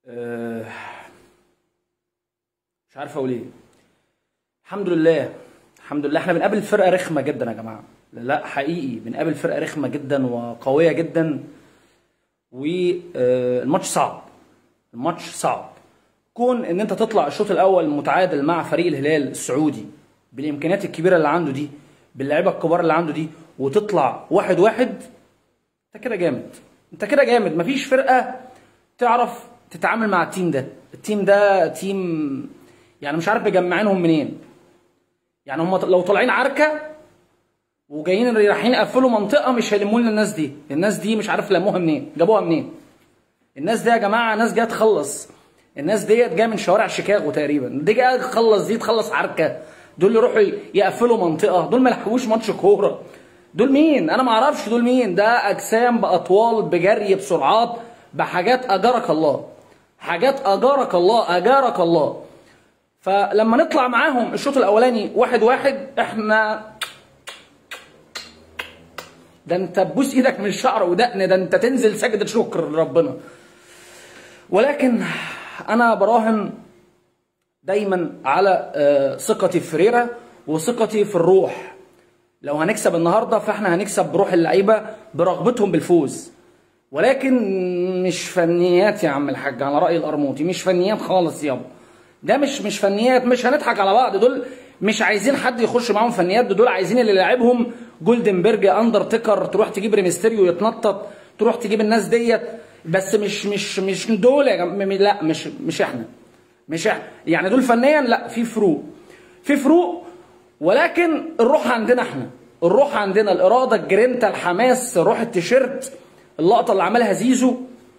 أه، مش عارف اقول ايه الحمد لله الحمد لله احنا بنقابل فرقه رخمه جدا يا جماعه لا حقيقي بنقابل فرقه رخمه جدا وقويه جدا والماتش صعب الماتش صعب كون ان انت تطلع الشوط الاول متعادل مع فريق الهلال السعودي بالامكانيات الكبيره اللي عنده دي باللعيبه الكبار اللي عنده دي وتطلع واحد واحد انت كده جامد انت كده جامد مفيش فرقه تعرف تتعامل مع التيم ده التيم ده تيم يعني مش عارف مجمعينهم منين يعني هم لو طالعين عركه وجايين رايحين يقفلوا منطقه مش هيلموا لنا الناس دي الناس دي مش عارف لموها منين جابوها منين الناس دي يا جماعه ناس جايه تخلص الناس ديت جايه من شوارع شيكاغو تقريبا دي جايه تخلص دي تخلص عركه دول يروحوا يقفلوا منطقه دول ما لحقوش ماتش كوره دول مين انا ما اعرفش دول مين ده اجسام باطوال بجري بسرعات بحاجات اجرك الله حاجات اجارك الله اجارك الله فلما نطلع معاهم الشوط الاولاني واحد واحد احنا ده انت تبوس ايدك من شعر ودقن ده انت تنزل سجدة شكر لربنا ولكن انا براهن دايما على آه، ثقتي في فريرة وثقتي في الروح لو هنكسب النهارده فاحنا هنكسب بروح اللعيبه برغبتهم بالفوز ولكن مش فنيات يا عم الحاج على راي القرموطي مش فنيات خالص يابا ده مش مش فنيات مش هنضحك على بعض دول مش عايزين حد يخش معاهم فنيات دول عايزين اللي لاعبهم جولدنبرج اندرتيكر تروح تجيب ريمستيريو يتنطط تروح تجيب الناس ديت بس مش مش مش دول يا جماعه لا مش مش احنا مش احنا يعني دول فنيا لا في فروق في فروق ولكن الروح عندنا احنا الروح عندنا الاراده الجرينتا الحماس روح التيشيرت اللقطه اللي عملها زيزو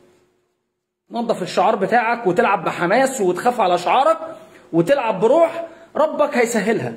نظف الشعار بتاعك وتلعب بحماس وتخاف على شعارك وتلعب بروح ربك هيسهلها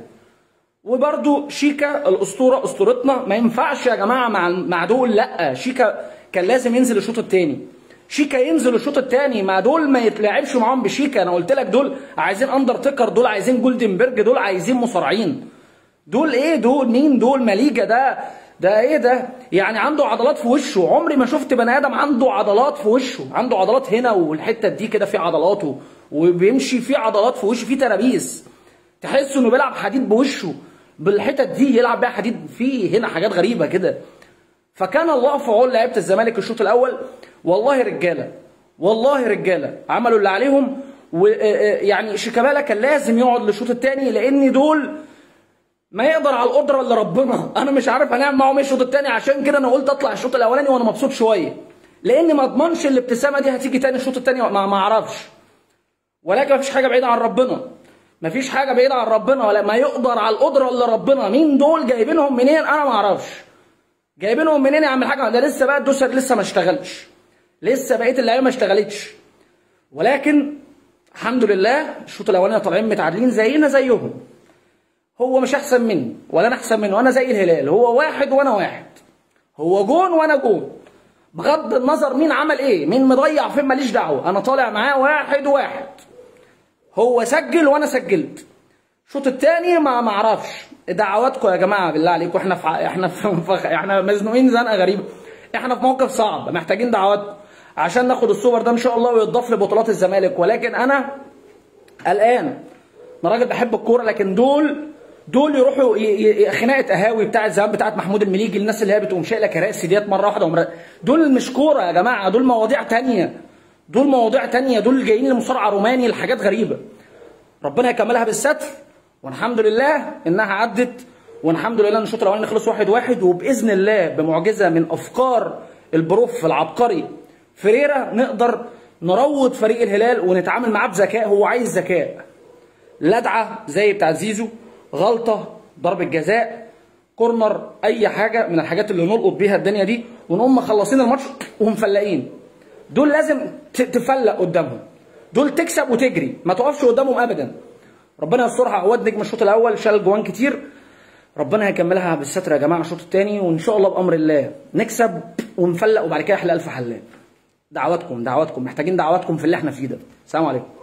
وبرده شيكا الاسطوره اسطورتنا ما ينفعش يا جماعه مع مع دول لا شيكا كان لازم ينزل الشوط الثاني شيكا ينزل الشوط الثاني مع دول ما يتلعبش معاهم بشيكا انا قلت لك دول عايزين اندرتيكر دول عايزين جولدنبرج دول عايزين مصارعين دول ايه دول مين دول ماليجا ده ده ايه ده يعني عنده عضلات في وشه عمري ما شفت بني ادم عنده عضلات في وشه عنده عضلات هنا والحته دي كده في عضلاته وبيمشي في عضلات في وشه في ترابيس تحس انه بيلعب حديد بوشه بالحتت دي يلعب بيها حديد في هنا حاجات غريبه كده فكان الله في عون لعيبه الزمالك الشوط الاول والله رجاله والله رجاله عملوا اللي عليهم ويعني شيكابالا كان لازم يقعد للشوط الثاني لان دول ما يقدر على القدره الا ربنا انا مش عارف هنعمل معاهم ايه الشوط الثاني عشان كده انا قلت اطلع الشوط الاولاني وانا مبسوط شويه لان ما اضمنش الابتسامه دي هتيجي تاني الشوط الثاني ما ما اعرفش ولكن ما فيش حاجه بعيده عن ربنا ما فيش حاجه بعيده عن ربنا ولا ما يقدر على القدره الا ربنا مين دول جايبينهم منين انا ما اعرفش جايبينهم منين يا عم الحاج ده لسه بقى الدوسر لسه ما اشتغلش لسه بقيه اللعيبه ما اشتغلتش ولكن الحمد لله الشوط الاولاني طالعين متعادلين زينا زيهم هو مش احسن مني ولا انا احسن منه انا زي الهلال هو واحد وانا واحد هو جون وانا جون بغض النظر مين عمل ايه مين مضيع فين ماليش دعوه انا طالع معاه واحد واحد هو سجل وانا سجلت الشوط الثاني ما ما اعرفش دعواتكم يا جماعه بالله عليكم احنا في احنا في احنا مزنوقين زنقه غريبه احنا في موقف صعب محتاجين دعواتكم عشان ناخد السوبر ده ان شاء الله ويتضاف لبطولات الزمالك ولكن انا قلقان انا راجل بحب الكوره لكن دول دول يروحوا خناقه قهاوي بتاعت زمان بتاعت محمود المليجي الناس اللي هي بتقوم شايله كراسي ديت مره واحده ومرة. دول مش كوره يا جماعه دول مواضيع تانية دول مواضيع تانية دول جايين لمصارعه روماني لحاجات غريبه ربنا يكملها بالستر والحمد لله انها عدت والحمد لله ان الشوط الاولاني خلص واحد واحد وباذن الله بمعجزه من افكار البروف العبقري فريرا نقدر نروض فريق الهلال ونتعامل معاه بذكاء هو عايز ذكاء لدعه زي بتاع زيزو غلطه ضربه جزاء كورنر اي حاجه من الحاجات اللي نلقط بيها الدنيا دي ونقوم مخلصين الماتش ومفلقين دول لازم تفلق قدامهم دول تكسب وتجري ما تقفش قدامهم ابدا ربنا يسترها عواد نجم الشوط الاول شال جوان كتير ربنا هيكملها بالستر يا جماعه الشوط الثاني وان شاء الله بامر الله نكسب ونفلق وبعد كده احلى الف حلال دعواتكم دعواتكم محتاجين دعواتكم في اللي احنا فيه ده السلام عليكم